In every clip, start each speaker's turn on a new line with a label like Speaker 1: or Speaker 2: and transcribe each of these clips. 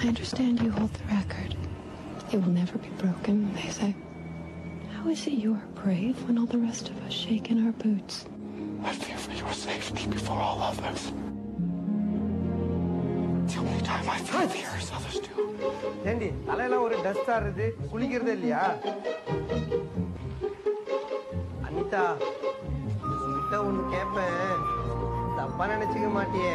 Speaker 1: I understand you hold the record. It will never be broken, they say. How is it you are brave when all the rest of us shake in our boots?
Speaker 2: I fear for your safety before all others. The only time I feel fear as others do.
Speaker 3: ஏண்டி தலையெல்லாம் ஒரு dust ஆடுறது குளிக்கிறதே இல்லையா அனிதா உன்கிட்ட ஒண்ணு கேட்பேன் தப்பா நினைச்சுக்க மாட்டியே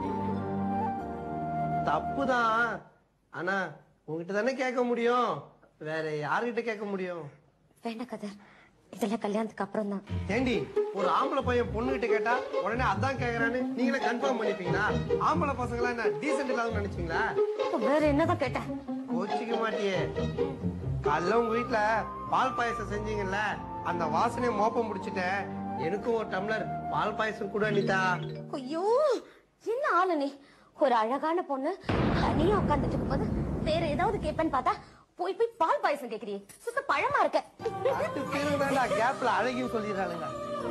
Speaker 3: தப்புதான் ஆனா உன்கிட்ட தானே கேட்க முடியும் வேற யாருகிட்ட கேட்க முடியும்
Speaker 4: வேண்டாம் கதர் இதெல்லாம் கல்யாணத்துக்கு அப்புறம் தான்
Speaker 3: ஏண்டி ஒரு ஆம்பளை பையன் பொண்ணுகிட்ட கேட்டா உடனே அதான் கேக்குறான்னு நீங்களே கன்ஃபார்ம் பண்ணிப்பீங்களா ஆம்பளை பசங்களா என்ன டீசென்ட் இல்லாத நினைச்சீங்களா
Speaker 4: வேற என்னதான் கேட்டேன்
Speaker 3: கோச்சிக்க மாட்டியே காலைல உங்க வீட்ல பால் பாயசம் செஞ்சீங்கல்ல அந்த வாசனையை மோப்பம் முடிச்சிட்டேன் எனக்கும் ஒரு டம்ளர் பால் பாயசம் கூட அனிதா
Speaker 4: ஐயோ என்ன ஆளு நீ ஒரு அழகான பொண்ணு தனியா உட்கார்ந்துட்டு இருக்கும்போது வேற ஏதாவது கேட்பேன்னு பார்த்தா போய் போய் பால் பாயசம் கேக்குறியே சுத்த பழமா இருக்க
Speaker 3: பத்து பேரு தான்டா கேப்ல அழகின்னு சொல்லிடுறாளுங்க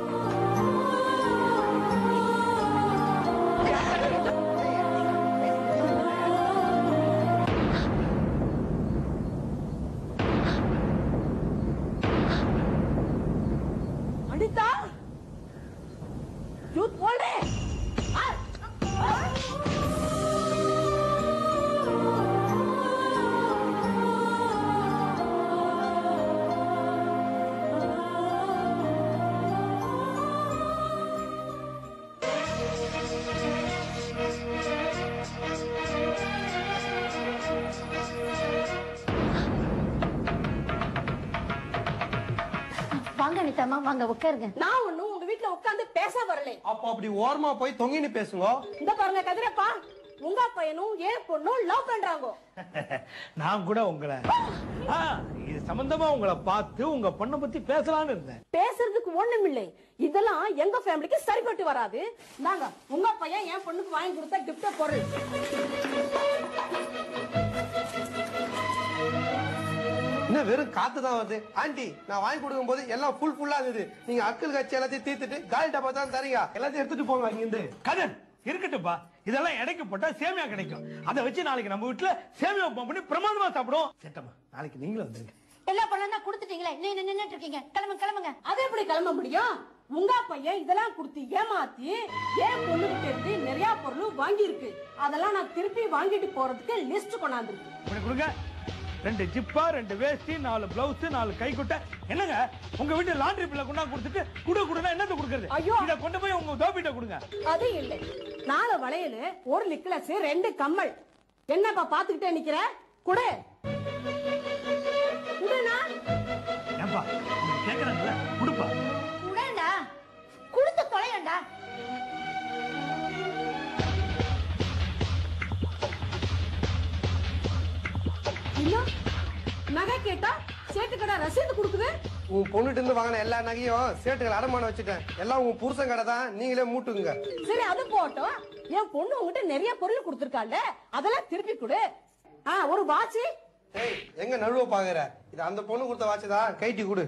Speaker 5: अनिता झूठ बोल रहे हैं?
Speaker 4: வாங்க அனிதாமா வாங்க உட்காருங்க
Speaker 5: நான் ஒண்ணும் உங்க வீட்ல உட்கார்ந்து பேச வரல
Speaker 3: அப்போ அப்படி ஓரமா போய் தொங்கின்னு பேசுங்க
Speaker 5: இந்த பாருங்க கதிரப்பா உங்க பையனும் ஏன் பொண்ணும் லவ் பண்றாங்க
Speaker 6: நான் கூட உங்களை ஆ, இது சம்பந்தமா உங்களை பார்த்து உங்க பொண்ணை பத்தி பேசலாம்னு இருந்தேன்
Speaker 5: பேசுறதுக்கு ஒண்ணும் இல்லை இதெல்லாம் எங்க ஃபேமிலிக்கு சரிப்பட்டு வராது நாங்க உங்க பையன் என் பொண்ணுக்கு வாங்கி கொடுத்த கிஃப்ட் பொருள்
Speaker 3: என்ன வெறும் காத்து தான் வருது ஆண்டி நான் வாங்கி கொடுக்கும் போது எல்லாம் ஃபுல் ஃபுல்லா இருந்தது நீங்க அக்கல் கட்சி எல்லாத்தையும் தீர்த்துட்டு காலி டப்பா தான் தரீங்க எல்லாத்தையும் எடுத்துட்டு போங்க இங்கிருந்து
Speaker 6: கதன் இருக்கட்டும்பா இதெல்லாம் எடைக்கு போட்டா சேமியா கிடைக்கும் அதை வச்சு நாளைக்கு நம்ம வீட்டுல சேமியா உப்புமா பண்ணி பிரமாதமா சாப்பிடுவோம் சேட்டம்மா நாளைக்கு நீங்களும் வந்துருங்க
Speaker 4: எல்லா பழம் தான் கொடுத்துட்டீங்களே நீ நின்னுட்டு இருக்கீங்க கிளம்புங்க கிளம்புங்க
Speaker 5: அது எப்படி கிளம்ப முடியும் உங்க பையன் இதெல்லாம் கொடுத்து ஏமாத்தி ஏன் பொண்ணுகிட்ட இருந்து நிறைய பொருள் வாங்கி இருக்கு அதெல்லாம் நான் திருப்பி வாங்கிட்டு போறதுக்கு லிஸ்ட் கொண்டாந்துருக்கு
Speaker 6: இப்படி கொடுங்க ரெண்டு ஜிப்பா ரெண்டு வேஷ்டி நாலு பிளவுஸ் நாலு கைக்குட்டை என்னங்க உங்க வீட்டு லாண்டரி பில்ல கொண்டா கொடுத்துட்டு குடு குடுனா என்னத்த கொடுக்கறது
Speaker 5: ஐயோ.
Speaker 6: இத கொண்டு போய் உங்க தோப்பிட்ட கொடுங்க
Speaker 5: அது இல்லை நாலு வளையல் ஒரு நெக்லஸ் ரெண்டு கம்மல் என்னப்பா பாத்துக்கிட்டே நிக்கிற குடு குடுனா
Speaker 6: ஏன்பா நீங்க கேக்குறாங்கல்ல கொடுப்பா
Speaker 4: குடேண்டா கொடுத்து தொலையண்டா
Speaker 5: இன்னும் நகை கேட்டா சேட்டு கடை ரசீது கொடுக்குது
Speaker 3: உன் பொண்ணுட்டு இருந்து வாங்கின எல்லா நகையும் சேட்டுகள் அடமானம் வச்சுட்டேன் எல்லாம் உன் புருஷன் கடை தான் நீங்களே மூட்டுங்க
Speaker 5: சரி அது போட்டோம் என் பொண்ணு உங்ககிட்ட நிறைய பொருள் கொடுத்துருக்காள்ல அதெல்லாம் திருப்பி கொடு ஆ ஒரு வாட்சி
Speaker 3: ஏய் எங்க நழுவ பாக்குற இது அந்த பொண்ணு கொடுத்த வாட்ச் தான் கைட்டி கொடு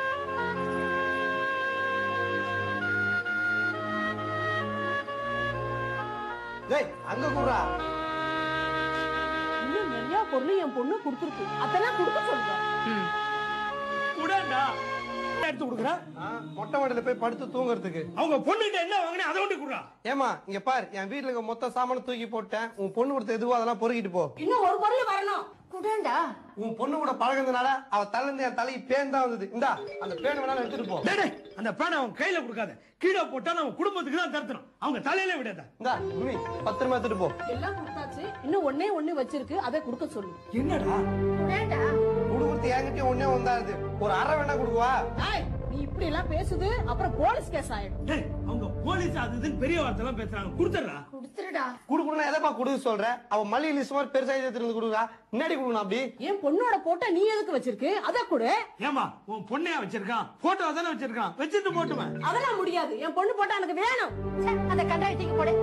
Speaker 3: டேய் அங்க கூடா
Speaker 5: இன்னும் நிறைய பொருள் என் பொண்ணு கொடுத்துருக்கு அதெல்லாம் கொடுக்க சொல்றேன்
Speaker 6: குடண்டா எடுத்து கொடுக்குறேன்
Speaker 3: மொட்டை மாடியில போய் படுத்து தூங்குறதுக்கு
Speaker 6: அவங்க பொண்ணுகிட்ட என்ன வாங்கினா அதை கொண்டு கொடுறா
Speaker 3: ஏமா இங்க பார் என் வீட்டுல இருக்க மொத்த சாமான தூக்கி போட்டேன் உன் பொண்ணு கொடுத்த எதுவோ அதெல்லாம் பொறுக்கிட்டு போ
Speaker 5: இன்னும் ஒரு பொருள் வரணும்
Speaker 4: குடேண்டா
Speaker 3: உன் பொண்ணு கூட பழகுனதுனால அவ தலைந்து என் தலை பேன் தான் வந்தது இந்தா அந்த பேன் வேணாலும் எடுத்துட்டு போ
Speaker 6: டேய், டேய், அந்த பேனை அவன் கையில கொடுக்காத கீழே போட்டா நம்ம குடும்பத்துக்கு தான் தருத்தணும் அவங்க தலையில விடாத
Speaker 3: இந்தா குமி பத்திரமா எடுத்துட்டு போ
Speaker 5: எல்லாம் கொடுத்தாச்சு இன்னும் ஒண்ணே ஒண்ணு வச்சிருக்கு அதை கொடுக்க சொல்லு
Speaker 6: என்னடா
Speaker 4: குடேண்டா
Speaker 3: குடுக்குறது என்கிட்டயும் ஒன்னே வந்தாருது ஒரு அரை வேணா கொடுக்குவா
Speaker 5: ஏய், நீ இப்படி எல்லாம் பேசுது அப்புறம் போலீஸ் கேஸ் ஆயிடும்
Speaker 6: டேய், அவங்க போலீஸ் அது இதுன்னு பெரிய வார்த்தை எல்லாம் பேசுறாங்க கொடுத்துடுறா
Speaker 4: கொடுத்துருடா
Speaker 3: குடுக்கணும் எதப்பா கொடுக்க சொல்ற அவ மல்லி லிஸ்ட் மாதிரி பெருசா எடுத்து கொடுக்குறா முன்னாடி கொடுக்கணும் அப்படி
Speaker 5: என் பொண்ணோட போட்டோ நீ எதுக்கு வச்சிருக்கு அத கொடு
Speaker 6: ஏமா உன் பொண்ணையா வச்சிருக்கான் போட்டோ தானே வச்சிருக்கான் வச்சுட்டு போட்டுமே
Speaker 5: அதெல்லாம் முடியாது என் பொண்ணு போட்டோ எனக்கு வேணும்
Speaker 4: ச்சே, அந்த கண்டாயத்துக்கு போடு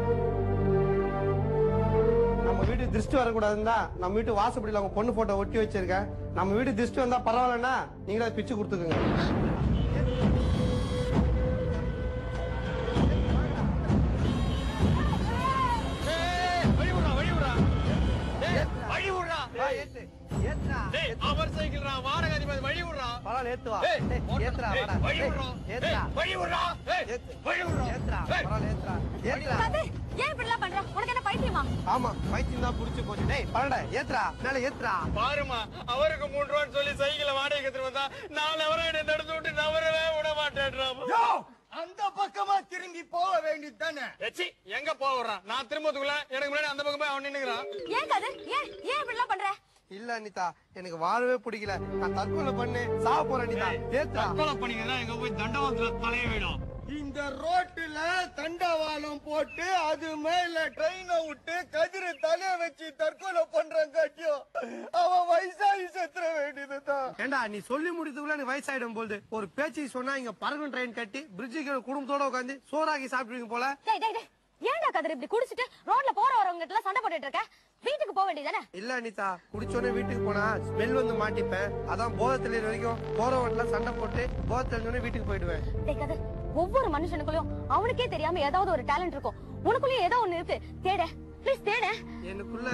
Speaker 3: நம்ம வீட்டு திருஷ்டி வரக்கூடாதுன்னு தான் நம்ம வீட்டு வாசப்படியில அவங்க பொண்ணு போட்டோ ஒட்டி வச்சிருக்கேன் நம்ம வீட்டு திருஷ்டி வந்தா பரவாயில்லன்னா நீங்களே பிச்சு கொடுத்துக்குங்க
Speaker 6: வழி விடுறா வழி விடுறா
Speaker 3: வா, ஏத்து. ஏத்துடா.
Speaker 7: டேய் அவர் சைக்கிள்ரா வாடகை அதிபதி வழி விடுறா
Speaker 3: பரவாயில்ல, ஏத்து வா.
Speaker 7: ஏய்,
Speaker 3: ஏய்,
Speaker 7: ஓட்டு.
Speaker 3: ஏத்துடா,
Speaker 7: ஏய்,
Speaker 3: வாடா.
Speaker 7: வழி
Speaker 3: ஏய்,
Speaker 7: விடுறா.
Speaker 3: ஏத்துடா.
Speaker 7: ஏய், வழி விடுறா. ஏய்,
Speaker 3: ஏத்து.
Speaker 7: வழி விடுறா.
Speaker 3: ஏத்துடா,
Speaker 7: ஏய்,
Speaker 3: பரவாயில்ல, ஏத்துடா. ஏத்துடா.
Speaker 4: கதிர் ஏன் இப்படி எல்லாம் பண்ற உனக்கு என்ன பைத்தியமா
Speaker 3: ஆமா பைத்தியம் தான் புடிச்சு போச்சு டேய் பரடா ஏத்துடா மேல ஏத்துடா
Speaker 7: பாருமா அவருக்கு மூன்று ரூபான்னு சொல்லி சைக்கிளை வாடகை எடுத்துட்டு வந்தா நாலு அவரை என்ன நடந்து விட்டு நவரவே விட மாட்டேன்றாமா
Speaker 8: அந்த பக்கமா திரும்பி போக வேண்டியது தானே
Speaker 7: எச்சி எங்க போக விடுறான் நான் திரும்பத்துக்குள்ள எனக்கு முன்னாடி அந்த பக்கம் போய் அவன் நின்னுக்கிறான்
Speaker 4: ஏன் கதிர் ஏன் ஏன் இப்படி எல்லாம் பண்ற
Speaker 3: இல்ல அனிதா எனக்கு வாழவே பிடிக்கல நான் தற்கொலை பண்ணு சாவ போறேன் அனிதா ஏத்துடா
Speaker 7: தற்கொலை பண்ணீங்கன்னா எங்க போய் தண்டவாளத்துல தலைய விடும்
Speaker 8: இந்த ரோட்டுல தண்டவாளம் போட்டு அது மேல ட்ரெயினை விட்டு கதிரை தலைய வச்சு தற்கொலை பண்றான் காட்டியும் அவன் வயசாகி செத்துற வேண்டியதுதான்
Speaker 3: ஏண்டா நீ சொல்லி முடிச்சதுக்குள்ள எனக்கு வயசாயிடும் போது ஒரு பேச்சு சொன்னா இங்க பறக்கும் ட்ரெயின் கட்டி பிரிட்ஜுக்கு குடும்பத்தோட உட்காந்து சோறாக்கி சாப்பிடுவீங்க போல
Speaker 4: டேய் டேய் டேய் ஏன்டா கதிர் இப்படி குடிச்சிட்டு ரோட்ல போற வரவங்க கிட்ட எல்லாம் சண்டை போட்டுட்டு இருக்க வீட்டுக்கு போக வேண்டியதானே
Speaker 3: இல்ல அனிதா குடிச்சோடனே வீட்டுக்கு போனா ஸ்மெல் வந்து மாட்டிப்பேன் அதான் போதத்துல வரைக்கும் போறவன்ல சண்டை போட்டு போதை தெரிஞ்சோடனே வீட்டுக்கு போயிடுவேன்
Speaker 4: டேய் கதிர் ஒவ்வொரு மனுஷனுக்குள்ளயும் அவனுக்கே தெரியாம ஏதாவது ஒரு டேலண்ட் இருக்கும் உனக்குள்ளயும் ஏதோ ஒண்ணு இருக்கு தேட ப்ளீஸ் தேட
Speaker 3: எனக்குள்ள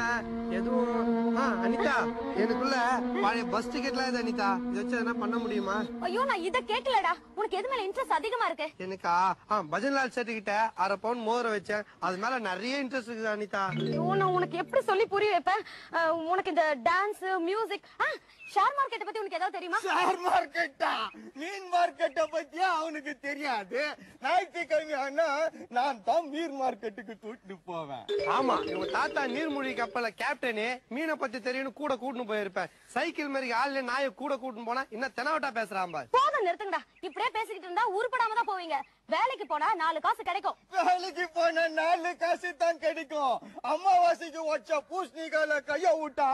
Speaker 3: எதுவும் ஆ, அனிதா எனக்குள்ள பழைய பஸ் டிக்கெட்லாம் இது அனிதா இதை வச்சு எதனா பண்ண முடியுமா
Speaker 4: ஐயோ நான் இத கேட்கலடா உனக்கு எது மேல இன்ட்ரெஸ்ட் அதிகமா இருக்கு
Speaker 3: எனக்கா ஆ பஜன்லால் சேட்டு கிட்ட அரை பவுன் மோதிரம் வச்சேன் அது மேல நிறைய இன்ட்ரெஸ்ட் இருக்குது அனிதா
Speaker 4: ஐயோ நான் உனக்கு எப்படி சொல்லி புரிய வைப்பேன் அஹ், உனக்கு இந்த டான்ஸ் மியூசிக் ஷேர் மார்க்கெட்டை பத்தி உனக்கு ஏதாவது தெரியுமா
Speaker 8: ஷேர் மார்க்கெட்டா மீன் மார்க்கெட்டை பத்தியா அவனுக்கு தெரியாது ஞாயிற்றுக்கிழமை ஆனா நான் தான் மீன் மார்க்கெட்டுக்கு கூட்டிட்டு போவேன்
Speaker 3: ஆமா இவங்க தாத்தா நீர்மூழ்கி கப்பல்ல கேப்டனு மீனை பத்தி தெரியும்னு கூட கூட்டின்னு போயிருப்பேன் சைக்கிள் மாதிரி ஆள்ல நாயை கூட கூட்டின்னு போனா இன்னும் தெனவட்டா பேசுறான் பாரு
Speaker 4: போதும் நிறுத்துங்கடா இப்படியே பேசிக்கிட்டு இருந்தா உருப்படாம தான் போவீங்க வேலைக்கு போனா நாலு காசு கிடைக்கும்
Speaker 8: வேலைக்கு போன நாலு காசு தான் கிடைக்கும் அமாவாசைக்கு வச்ச பூசணிக்கால கைய விட்டா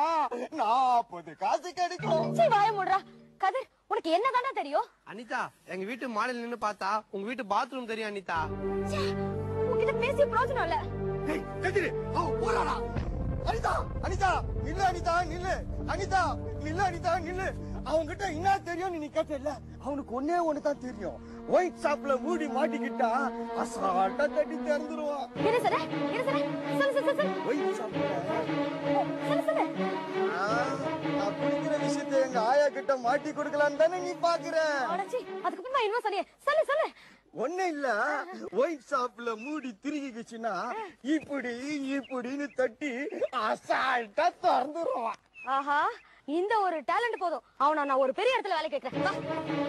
Speaker 8: நாற்பது காசு கிடைக்கும்
Speaker 4: சீ வாய மூடுறா கதிர் உனக்கு என்னதானே தெரியும்
Speaker 3: அனிதா எங்க வீட்டு மாடியில் நின்னு பார்த்தா உங்க வீட்டு பாத்ரூம் தெரியும் அனிதா
Speaker 4: ச்சே, உன்கிட்ட பேசி பிரயோஜனம் இல்ல
Speaker 8: டேய், கதிரு, அவன் போறாடா. அனிதா அனிதா நில்லு அனிதா நில்லு அனிதா நில்லு அனிதா நில்லு அவன்கிட்ட என்ன தெரியும் நீ கேட்டல அவனுக்கு ஒன்னே ஒண்ணு தான் தெரியும் ஒயிட் ஷாப்ல மூடி மாட்டிக்கிட்டா அசால்ட்டா தட்டி திறந்துருவான்
Speaker 4: இரு சர இரு சர சொல்லு சொல்லு சொல்லு
Speaker 8: ஒயிட் ஷாப்ல
Speaker 4: சொல்லு சொல்லு
Speaker 8: ஆ, நான் குடிக்கிற விஷயத்தை எங்க ஆயா கிட்ட மாட்டி கொடுக்கலான்னு தானே நீ பாக்குற
Speaker 4: அடச்சி அதுக்கப்புறமா இன்னும் சொன்னியே சொல்லு சொல்லு
Speaker 8: ஒண்ணு இல்ல ஒயிட் ஷாப்ல மூடி திருகிக்குச்சுன்னா இப்படி இப்படின்னு தட்டி அசால்ட்டா திறந்துருவான்
Speaker 4: ஆஹா இந்த ஒரு டேலண்ட் போதும் அவனை நான் ஒரு பெரிய இடத்துல வேலை கேட்கிறேன் வா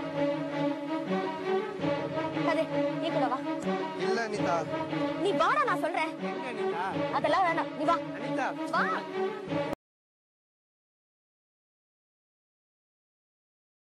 Speaker 4: கதிர் நீ கூட வா
Speaker 3: இல்ல அனிதா
Speaker 4: நீ வாடா நான் சொல்றேன்
Speaker 3: எங்க அனிதா
Speaker 4: அதெல்லாம் வேண்டாம் நீ வா
Speaker 3: அனிதா
Speaker 4: வா